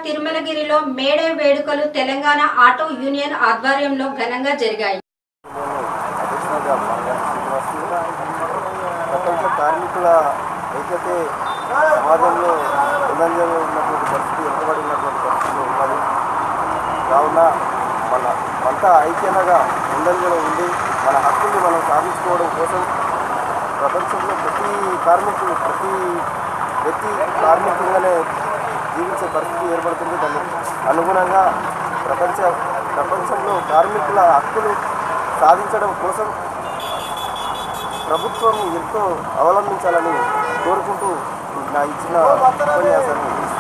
తిరుమలగిరిలో May Day వేడుకలు Telangana auto union ఆధ్వర్యంలో ఘనంగా జరిగాయి అధ్యక్షునిగా మంగళ శ్రీనివాస్ ప్రపంచ కార్మికుల ఐక్యతే సమాజంలో ఉల్లంఘనలో ఉన్నటువంటి పరిస్థితి వెనుకబడి ఉన్నటువంటి పరిస్థితి ఉన్నది కావున మన అంతా ఐక్యతగా ముందంజలో ఉండి మన హక్కుల్ని మనం సాధించుకోవడం కోసం ప్రపంచంలో ప్రతి కార్మికుడు ప్రతి వ్యక్తి కార్మికులుగానే జీవించే పరిస్థితి ఏర్పడుతుంది దానికి అనుగుణంగా ప్రపంచ ప్రపంచంలో కార్మికుల హక్కులు సాధించడం కోసం ప్రభుత్వం ఎంతో అవలంబించాలని కోరుకుంటూ నా ఇచ్చిన ఉపన్యాసాన్ని